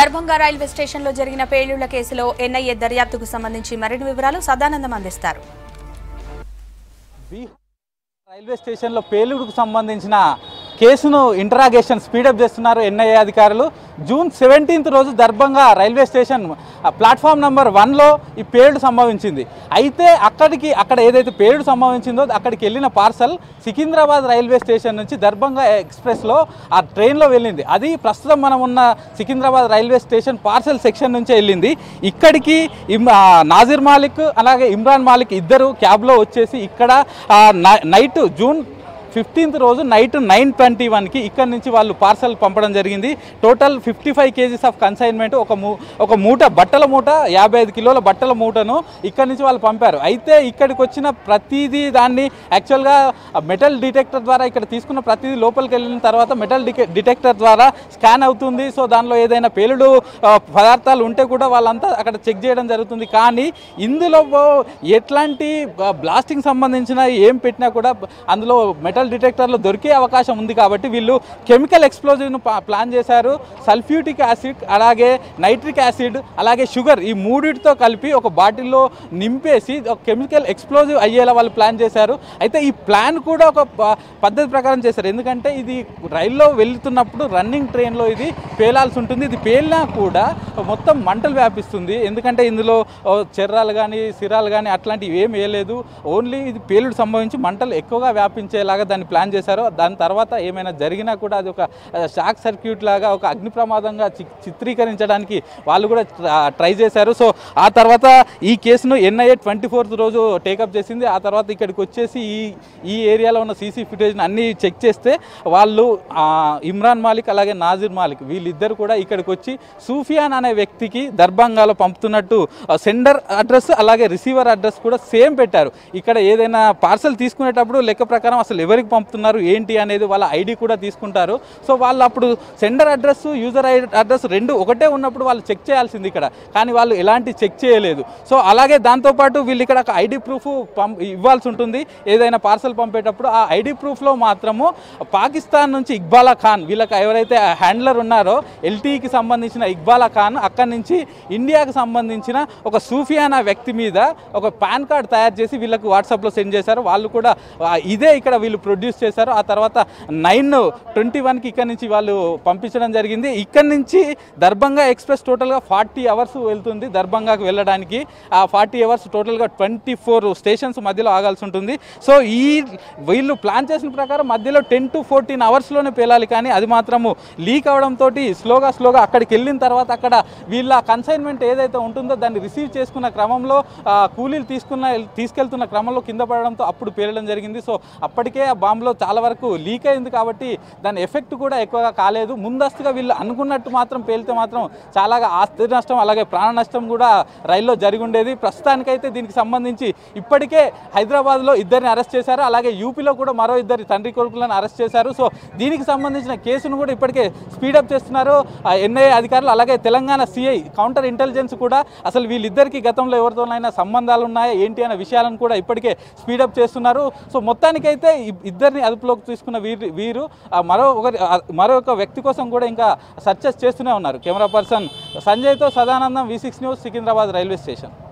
Darbhanga railway స్టేషన్లో జరిగిన పేలుళ్ల కేసులో ఎన్ఐఏ దర్యాప్తుకు సంబంధించి మరిన్ని వివరాలు సదానందం అందిస్తారు బీహార్ రైల్వే స్టేషన్లో పేలుడుకు సంబంధించిన కేసును ఇంటరాగేషన్ స్పీడప్ చేస్తున్నారు ఎన్ఐఏ అధికారులు జూన్ సెవెంటీన్త్ రోజు దర్భంగా రైల్వే స్టేషన్ ఆ, ప్లాట్ఫామ్ నెంబర్ వన్లో ఈ పేలుడు సంభవించింది అయితే అక్కడికి అక్కడ ఏదైతే పేలుడు సంభవించిందో అక్కడికి వెళ్ళిన పార్సల్ సికింద్రాబాద్ రైల్వే స్టేషన్ నుంచి దర్భంగా ఎక్స్ప్రెస్లో ఆ ట్రైన్లో వెళ్ళింది అది ప్రస్తుతం మనం ఉన్న Secunderabad railway station parcel section నుంచే వెళ్ళింది ఇక్కడికి ఇమ్- ఆ, నాజిర్ మాలిక్ అలాగే ఇమ్రాన్ మాలిక్ ఇద్దరు క్యాబ్లో వచ్చేసి ఇక్కడ ఆ, నై- నైట్ జూన్ ఫిఫ్టీన్త్ రోజు నైట్ నైన్ ట్వంటీ వన్కి ఇక్కడ నుంచి వాళ్ళు పార్సల్ పంపడం జరిగింది total fifty five kgs of consignment ఒక మూ ఒక మూట బట్టల మూట యాభై ఐదు కిలోల బట్టల మూటను ఇక్కడ నుంచి వాళ్ళు పంపారు అయితే ఇక్కడికి వచ్చిన ప్రతిదీ దాన్ని యాక్చువల్గా మెటల్ డిటెక్టర్ ద్వారా ఇక్కడ తీసుకున్న ప్రతిదీ లోపలికి వెళ్ళిన తర్వాత మెటల్ డిటెక్టర్ ద్వారా స్కాన్ అవుతుంది సో దానిలో ఏదైనా పేలుడు ఆ, పదార్థాలు ఉంటే కూడా వాళ్ళంతా అక్కడ చెక్ చేయడం జరుగుతుంది కానీ ఇందులో ఎట్లాంటి బ్లాస్టింగ్ సంబంధించిన ఏం పెట్టినా కూడా అందులో మెటల్ డిటెక్టర్లో దొరికే అవకాశం ఉంది కాబట్టి వీళ్ళు కెమికల్ ఎక్స్ప్లోజివ్ను ప్లాన్ చేశారు సల్ఫ్యూటిక్ యాసిడ్ అలాగే నైట్రిక్ యాసిడ్ అలాగే షుగర్ ఈ మూడిటితో కలిపి ఒక బాటిల్లో నింపేసి ఒక కెమికల్ ఎక్స్ప్లోజివ్ అయ్యేలా వాళ్ళు ప్లాన్ చేశారు అయితే ఈ ప్లాన్ కూడా ఒక ప- పద్ధతి ప్రకారం చేశారు ఎందుకంటే ఇది రైల్లో వెళ్తున్నప్పుడు రన్నింగ్ ట్రైన్లో ఇది పేలాల్సి ఉంటుంది ఇది పేలినా కూడా మొత్తం మంటలు వ్యాపిస్తుంది ఎందుకంటే ఇందులో ఓ, చెర్రాలు కానీ సిరాలు కానీ అట్లాంటివి ఏం వేయలేదు ఓన్లీ ఇది పేలుడు సంభవించి మంటలు ఎక్కువగా వ్యాపించేలాగా దాన్ని ప్లాన్ చేశారు దాని తర్వాత ఏమైనా జరిగినా కూడా అది ఒక ఆ, షాక్ సర్క్యూట్ లాగా ఒక అగ్ని ప్రమాదంగా చి- చిత్రీకరించడానికి వాళ్ళు కూడా ట్ర- ట్రై చేశారు సో ఆ తర్వాత ఈ కేసును ఎన్ఐఏ ట్వంటీ ఫోర్త్ రోజు టేకప్ చేసింది ఆ తర్వాత ఇక్కడికి వచ్చేసి ఈ ఈ ఏరియాలో ఉన్న సీసీ ఫుటేజ్ని అన్ని చెక్ చేస్తే వాళ్ళు ఆ, ఇమ్రాన్ మాలిక్ అలాగే నాజిర్ మాలిక్ వీళ్ళిద్దరు కూడా ఇక్కడికి వచ్చి సూఫియాన్ అనే వ్యక్తికి దర్భంగాలో పంపుతున్నట్టు సెండర్ అడ్రస్ అలాగే రిసీవర్ అడ్రస్ కూడా సేమ్ పెట్టారు ఇక్కడ ఏదైనా పార్సల్ తీసుకునేటప్పుడు లెక్క ప్రకారం అసలు ఎవరికి పంపుతున్నారు ఏంటి అనేది వాళ్ళ ఐడి కూడా తీసుకుంటారు సో వాళ్ళు అప్పుడు సెండర్ అడ్రస్ యూజర్ అడ్రస్ రెండు ఒకటే ఉన్నప్పుడు వాళ్ళు చెక్ చేయాల్సింది ఇక్కడ కానీ వాళ్ళు ఎలాంటి చెక్ చేయలేదు సో అలాగే దాంతోపాటు వీళ్ళు ఇక్కడ ఒక ఐడి ప్రూఫ్ పంప్ ఇవ్వాల్సి ఉంటుంది ఏదైనా పార్సల్ పంపేటప్పుడు ఆ ఐడి ప్రూఫ్లో మాత్రము పాకిస్తాన్ నుంచి ఇక్బాలా ఖాన్ వీళ్ళకి ఎవరైతే హ్యాండ్లర్ ఉన్నారో ఎల్టీకి సంబంధించిన ఇక్బాలా ఖాన్ అక్కడి నుంచి ఇండియాకి సంబంధించిన ఒక సూఫియానా వ్యక్తి మీద ఒక పాన్ కార్డ్ తయారు చేసి వీళ్ళకి వాట్సాప్లో సెండ్ చేశారు వాళ్ళు కూడా ఆ, ఇదే ఇక్కడ వీళ్ళు ప్రొడ్యూస్ చేశారు ఆ తర్వాత నైన్ ట్వంటీ వన్కి ఇక్కడ నుంచి వాళ్ళు పంపించడం జరిగింది ఇక్కడ నుంచి దర్భంగా ఎక్స్ప్రెస్ టోటల్గా ఫార్టీ అవర్స్ వెళ్తుంది దర్భంగాకు వెళ్ళడానికి ఆ ఫార్టీ అవర్స్ టోటల్గా ట్వంటీ ఫోర్ స్టేషన్స్ మధ్యలో ఆగాల్సి ఉంటుంది సో ఈ వీళ్ళు ప్లాన్ చేసిన ప్రకారం మధ్యలో టెన్ టు ఫోర్టీన్ అవర్స్లోనే పేలాలి కానీ అది మాత్రము లీక్ అవడంతో స్లోగా స్లోగా అక్కడికి వెళ్ళిన తర్వాత అక్కడ వీళ్ళ కన్సైన్మెంట్ ఏదైతే ఉంటుందో దాన్ని రిసీవ్ చేసుకున్న క్రమంలో ఆ, కూలీలు తీసుకున్న తీసుకెళ్తున్న క్రమంలో కింద పడడంతో అప్పుడు పేలడం జరిగింది సో అప్పటికే ఆ బాంబులో చాలా వరకు లీక్ అయింది కాబట్టి దాని ఎఫెక్ట్ కూడా ఎక్కువగా కాలేదు ముందస్తుగా వీళ్ళు అనుకున్నట్టు మాత్రం పేలితే మాత్రం చాలా ఆస్తి నష్టం అలాగే ప్రాణ నష్టం కూడా రైల్లో జరిగి ఉండేది ప్రస్తుతానికైతే దీనికి సంబంధించి ఇప్పటికే హైదరాబాద్లో ఇద్దరిని అరెస్ట్ చేశారు అలాగే యూపీలో కూడా మరో ఇద్దరి తండ్రి కొడుకులను అరెస్ట్ చేశారు సో దీనికి సంబంధించిన కేసును కూడా ఇప్పటికే స్పీడప్ చేస్తున్నారు ఎన్ఐఏ అధికారులు అలాగే తెలంగాణ సిఐ కౌంటర్ ఇంటెలిజెన్స్ కూడా అసలు వీళ్ళిద్దరికి గతంలో ఎవరితోనైనా సంబంధాలు ఉన్నాయా ఏంటి అనే విషయాలను కూడా ఇప్పటికే స్పీడప్ చేస్తున్నారు సో మొత్తానికైతే ఇ- ఇద్దరిని అదుపులోకి తీసుకున్న వీరు వీరు ఆ మరో ఒకరి ఆ మరో ఒక వ్యక్తి కోసం కూడా ఇంకా సర్చెస్ చేస్తూనే ఉన్నారు కెమెరా పర్సన్ సంజయ్తో Sadanandam V six news Secunderabad railway station